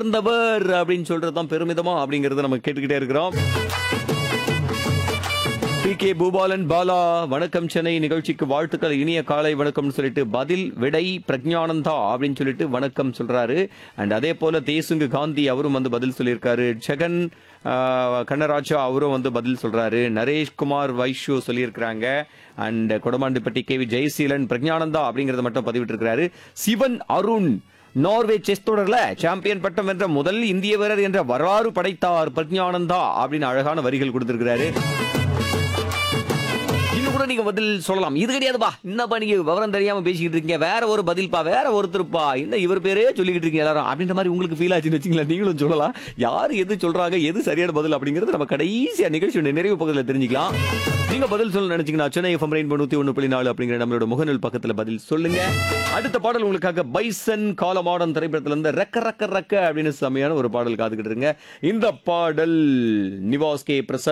உயர்ந்தவர் அப்படின்னு சொல்றதுதான் பெருமிதமா அப்படிங்கறத நம்ம கேட்டுக்கிட்டே இருக்கிறோம் பி கே பூபாலன் பாலா வணக்கம் சென்னை நிகழ்ச்சிக்கு வாழ்த்துக்கள் இனிய காலை வணக்கம்னு சொல்லிட்டு பதில் விடை பிரஜானந்தா அப்படின்னு சொல்லிட்டு வணக்கம் சொல்றாரு அண்ட் அதே போல தேசுங்கு காந்தி அவரும் வந்து பதில் சொல்லியிருக்காரு ஜெகன் ஆஹ், கண்ணராஜா அவரும் வந்து பதில் சொல்றாரு நரேஷ்குமார் வைஷ்யூ சொல்லியிருக்கிறாங்க and Kodamandipatti K V Jayaseelan Praggnanandhaa அப்படிங்கறத மட்டும் பதிவிட்டிருக்கிறாரு சிவன் அருண் நார்வே செஸ் தொடர்ல சாம்பியன் பட்டம் வென்ற முதல் இந்திய வீரர் என்ற வரலாறு படைத்தார் பிரஜானந்தா அப்படின்னு அழகான வரிகள் கொடுத்திருக்கிறாரு இன்னும் கூட நீங்க பதில் சொல்லலாம் இது கிடையாதுப்பா என்னப்பா நீங்க விவரம் தெரியாம பேசிக்கிட்டு இருக்கீங்க வேற ஒரு பதில்ப்பா வேற ஒருத்தருப்பா என்ன இவர் பேரே சொல்லிக்கிட்டு இருக்கீங்க எல்லாரும் அப்படின்ற மாதிரி உங்களுக்கு ஃபீல் ஆச்சுன்னு வச்சுங்களேன் நீங்களும் சொல்லலாம் யார் எது சொல்றாங்க எது சரியான பதில் அப்படிங்கிறது நம்ம கடைசியா நிகழ்ச்சியோட நிறைவு பக்கத்தில் தெரிஞ்சுக்கலாம் நீங்க பதில் சொல்ல நினைச்சீங்கன்னா சென்னை எஃப்எம் ரெயின் நூத்தி ஒன்று புள்ளி நாலு அப்படிங்கிற நம்மளோட முகநூல் பக்கத்துல பதில் சொல்லுங்க அடுத்த பாடல் உங்களுக்காக பைசன் காலமாடன் திரைப்படத்துல இருந்து ரெக்க ரெக்க ரெக்க அப்படின்னு செமையான ஒரு பாடல் காத்துக்கிட்டு இருங்க இந்த பாடல் நிவாஸ் கே பிரசன்